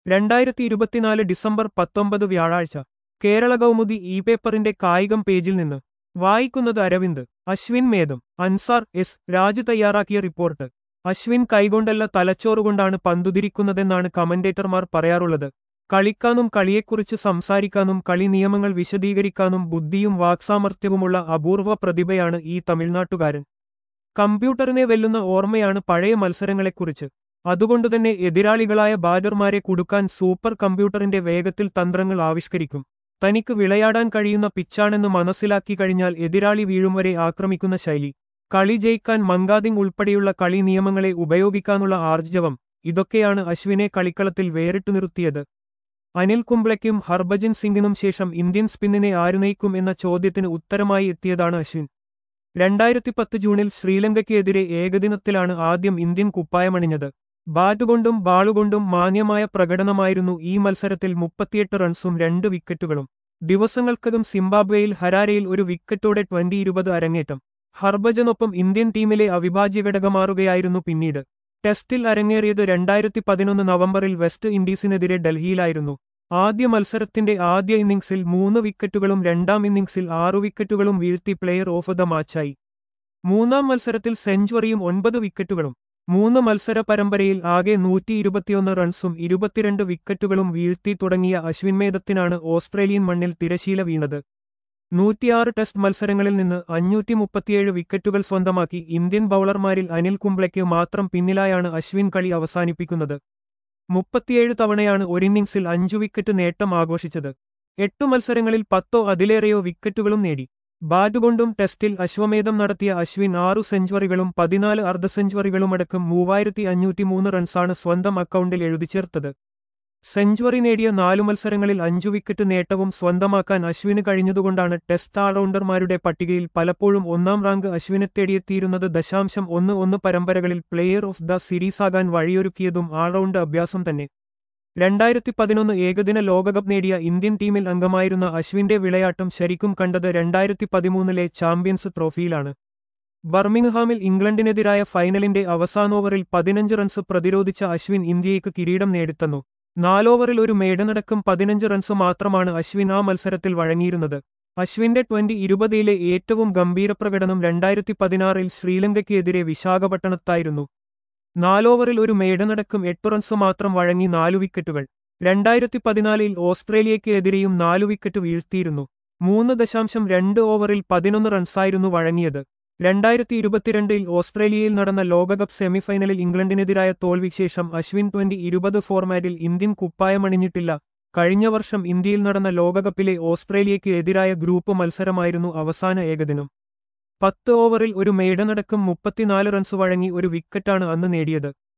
രണ്ടായിരത്തി ഇരുപത്തിനാല് ഡിസംബർ പത്തൊമ്പത് വ്യാഴാഴ്ച കേരള കൗമുദി ഇ പേപ്പറിന്റെ കായികം പേജിൽ നിന്ന് വായിക്കുന്നത് അരവിന്ദ് അശ്വിൻ മേധം അൻസാർ എസ് രാജു തയ്യാറാക്കിയ റിപ്പോർട്ട് അശ്വിൻ കൈകൊണ്ടല്ല തലച്ചോറുകൊണ്ടാണ് പന്തുതിരിക്കുന്നതെന്നാണ് കമന്റേറ്റർമാർ പറയാറുള്ളത് കളിക്കാനും കളിയെക്കുറിച്ച് സംസാരിക്കാനും കളി നിയമങ്ങൾ വിശദീകരിക്കാനും ബുദ്ധിയും വാക്സാമർത്ഥ്യവുമുള്ള അപൂർവ പ്രതിഭയാണ് ഈ തമിഴ്നാട്ടുകാരൻ കമ്പ്യൂട്ടറിനെ വെല്ലുന്ന ഓർമ്മയാണ് പഴയ മത്സരങ്ങളെക്കുറിച്ച് അതുകൊണ്ടുതന്നെ എതിരാളികളായ ബാറ്റർമാരെ കുടുക്കാൻ സൂപ്പർ കമ്പ്യൂട്ടറിന്റെ വേഗത്തിൽ തന്ത്രങ്ങൾ ആവിഷ്കരിക്കും തനിക്ക് വിളയാടാൻ കഴിയുന്ന പിച്ചാണെന്ന് മനസ്സിലാക്കി കഴിഞ്ഞാൽ എതിരാളി വീഴും വരെ ആക്രമിക്കുന്ന ശൈലി കളി ജയിക്കാൻ മങ്കാദിംഗ് ഉൾപ്പെടെയുള്ള കളി നിയമങ്ങളെ ഉപയോഗിക്കാനുള്ള ആർജവം ഇതൊക്കെയാണ് അശ്വിനെ കളിക്കളത്തിൽ വേറിട്ടു നിർത്തിയത് അനിൽ കുംബ്ലയ്ക്കും ഹർഭജൻ സിംഗിനും ശേഷം ഇന്ത്യൻ സ്പിന്നിനെ ആരു നയിക്കും എന്ന ചോദ്യത്തിന് ഉത്തരമായി എത്തിയതാണ് അശ്വിൻ രണ്ടായിരത്തി പത്ത് ജൂണിൽ ശ്രീലങ്കയ്ക്കെതിരെ ഏകദിനത്തിലാണ് ആദ്യം ഇന്ത്യൻ കുപ്പായമണിഞ്ഞത് ബാറ്റുകൊണ്ടും ബാളുകൊണ്ടും മാന്യമായ പ്രകടനമായിരുന്നു ഈ മത്സരത്തിൽ മുപ്പത്തിയെട്ട് റൺസും രണ്ട് വിക്കറ്റുകളും ദിവസങ്ങൾക്കകം സിംബാബ്വേയിൽ ഹരാരയിൽ ഒരു വിക്കറ്റോടെ ട്വന്റി ഇരുപത് അരങ്ങേറ്റം ഹർഭജനൊപ്പം ഇന്ത്യൻ ടീമിലെ അവിഭാജ്യ ഘടകമാറുകയായിരുന്നു പിന്നീട് ടെസ്റ്റിൽ അരങ്ങേറിയത് രണ്ടായിരത്തി പതിനൊന്ന് നവംബറിൽ വെസ്റ്റ് ഇൻഡീസിനെതിരെ ഡൽഹിയിലായിരുന്നു ആദ്യ മത്സരത്തിന്റെ ആദ്യ ഇന്നിംഗ്സിൽ മൂന്ന് വിക്കറ്റുകളും രണ്ടാം ഇന്നിംഗ്സിൽ ആറു വിക്കറ്റുകളും വീഴ്ത്തി പ്ലെയർ ഓഫ് ദ മാച്ചായി മൂന്നാം മത്സരത്തിൽ സെഞ്ചുറിയും ഒൻപത് വിക്കറ്റുകളും മൂന്ന് മത്സര പരമ്പരയിൽ ആകെ നൂറ്റി ഇരുപത്തിയൊന്ന് റൺസും ഇരുപത്തിരണ്ട് വിക്കറ്റുകളും വീഴ്ത്തി തുടങ്ങിയ അശ്വിൻ മേധത്തിനാണ് ഓസ്ട്രേലിയൻ മണ്ണിൽ തിരശീല വീണത് നൂറ്റിയാറ് ടെസ്റ്റ് മത്സരങ്ങളിൽ നിന്ന് അഞ്ഞൂറ്റി മുപ്പത്തിയേഴ് വിക്കറ്റുകൾ സ്വന്തമാക്കി ഇന്ത്യൻ ബൌളർമാരിൽ അനിൽ കുംബ്ലയ്ക്ക് മാത്രം പിന്നിലായാണ് അശ്വിൻ കളി അവസാനിപ്പിക്കുന്നത് മുപ്പത്തിയേഴ് തവണയാണ് ഒരിന്നിംഗ്സിൽ അഞ്ചു വിക്കറ്റ് നേട്ടം ആഘോഷിച്ചത് എട്ടു മത്സരങ്ങളിൽ പത്തോ അതിലേറെയോ വിക്കറ്റുകളും നേടി ബാറ്റുകൊണ്ടും ടെസ്റ്റിൽ അശ്വമേധം നടത്തിയ അശ്വിൻ ആറു സെഞ്ചുറികളും പതിനാല് അർദ്ധ സെഞ്ചുറികളുമടക്കം മൂവായിരത്തി അഞ്ഞൂറ്റിമൂന്ന് റൺസാണ് സ്വന്തം അക്കൗണ്ടിൽ എഴുതിച്ചേർത്തത് സെഞ്ചുറി നേടിയ നാലു മത്സരങ്ങളിൽ അഞ്ചു വിക്കറ്റ് നേട്ടവും സ്വന്തമാക്കാൻ അശ്വിന് കഴിഞ്ഞതുകൊണ്ടാണ് ടെസ്റ്റ് ഓൾറൗണ്ടർമാരുടെ പട്ടികയിൽ പലപ്പോഴും ഒന്നാം റാങ്ക് അശ്വിനെ തേടിയെത്തിയിരുന്നത് ദശാംശം ഒന്ന് ഒന്ന് പരമ്പരകളിൽ പ്ലെയർ ഓഫ് ദ സീരീസാകാൻ വഴിയൊരുക്കിയതും ഓൾറൗണ്ട് അഭ്യാസം തന്നെ രണ്ടായിരത്തി പതിനൊന്ന് ഏകദിന ലോകകപ്പ് നേടിയ ഇന്ത്യൻ ടീമിൽ അംഗമായിരുന്ന അശ്വിന്റെ വിളയാട്ടം ശരിക്കും കണ്ടത് രണ്ടായിരത്തി പതിമൂന്നിലെ ചാമ്പ്യൻസ് ട്രോഫിയിലാണ് ബർമിംഗ്ഹാമിൽ ഇംഗ്ലണ്ടിനെതിരായ ഫൈനലിന്റെ അവസാനോവറിൽ പതിനഞ്ച് റൺസ് പ്രതിരോധിച്ച അശ്വിൻ ഇന്ത്യയ്ക്ക് കിരീടം നേടിത്തന്നു നാലോവറിൽ ഒരു മേടനടക്കം പതിനഞ്ച് റൺസ് മാത്രമാണ് അശ്വിൻ ആ മത്സരത്തിൽ വഴങ്ങിയിരുന്നത് അശ്വിന്റെ ട്വന്റി ഇരുപതിലെ ഏറ്റവും ഗംഭീര പ്രകടനം രണ്ടായിരത്തി പതിനാറിൽ ശ്രീലങ്കയ്ക്കെതിരെ വിശാഖപട്ടണത്തായിരുന്നു നാലോവറിൽ ഒരു മേടനടക്കം എട്ട് റൺസ് മാത്രം വഴങ്ങി നാലു വിക്കറ്റുകൾ രണ്ടായിരത്തി പതിനാലിൽ ഓസ്ട്രേലിയയ്ക്കെതിരെയും നാലു വിക്കറ്റ് വീഴ്ത്തിയിരുന്നു മൂന്ന് ദശാംശം രണ്ട് ഓവറിൽ പതിനൊന്ന് റൺസായിരുന്നു വഴങ്ങിയത് രണ്ടായിരത്തി ഇരുപത്തിരണ്ടിൽ ഓസ്ട്രേലിയയിൽ നടന്ന ലോകകപ്പ് സെമിഫൈനലിൽ ഇംഗ്ലണ്ടിനെതിരായ തോൽവിക്ക് ശേഷം അശ്വിൻ ട്വന്റി ഇരുപത് ഫോർമാറ്റിൽ ഇന്ത്യൻ കുപ്പായമണിഞ്ഞിട്ടില്ല കഴിഞ്ഞ വർഷം ഇന്ത്യയിൽ നടന്ന ലോകകപ്പിലെ ഓസ്ട്രേലിയയ്ക്ക് എതിരായ ഗ്രൂപ്പ് മത്സരമായിരുന്നു അവസാന ഏകദിനം പത്ത് ഓവറിൽ ഒരു മേടനടക്കം മുപ്പത്തിനാല് റൺസ് വഴങ്ങി ഒരു വിക്കറ്റാണ് അന്ന് നേടിയത്